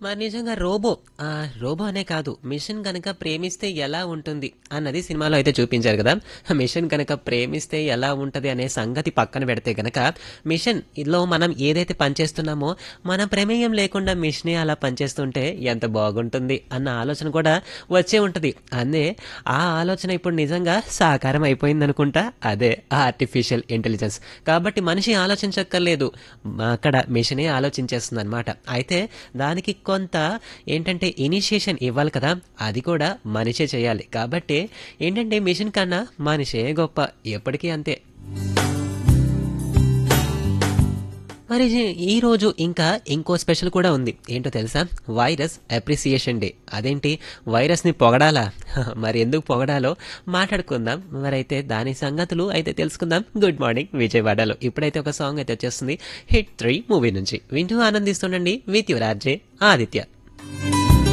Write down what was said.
మరి నిజంగా రోబో ఆ రోబో అనే కాదు మిషన్ కనుక ప్రేమిస్తే ఎలా ఉంటుంది అన్నది సినిమాలో అయితే చూపించారు కదా మిషన్ కనుక ప్రేమిస్తే ఎలా ఉంటది అనే సంగతి పక్కన పెడితే గనక మిషన్ లో మనం ఏదైతే పనిచేస్తున్నామో మన ప్రమేయం లేకుండా మిషనే అలా పనిచేస్తుంటే ఎంత బాగుంటుంది అన్న ఆలోచన కూడా వచ్చే ఉంటది అందే ఆ ఆలోచన ఇప్పుడు నిజంగా సాకారం అయిపోయింది అనుకుంటా అదే ఆర్టిఫిషియల్ ఇంటెలిజెన్స్ కాబట్టి మనిషి ఆలోచించక్కర్లేదు అక్కడ మిషనే ఆలోచించేస్తుంది అనమాట అయితే దానికి కొంత ఏంటంటే ఇనిషియేషన్ ఇవ్వాలి కదా అది కూడా మనిషే చేయాలి కాబట్టి ఏంటంటే మిషన్ కన్నా మనిషే గొప్ప ఎప్పటికీ అంతే మరి ఈ రోజు ఇంకా ఇంకో స్పెషల్ కూడా ఉంది ఏంటో తెలుసా వైరస్ అప్రిసియేషన్ డే అదేంటి వైరస్ని పొగడాలా మరి ఎందుకు పొగడాలో మాట్లాడుకుందాం మరి అయితే దాని సంగతులు అయితే తెలుసుకుందాం గుడ్ మార్నింగ్ విజయవాడలో ఇప్పుడైతే ఒక సాంగ్ అయితే వచ్చేస్తుంది హిట్ త్రీ మూవీ నుంచి వింటూ ఆనందిస్తుండండి విత్ యువర్ ఆర్జే ఆదిత్య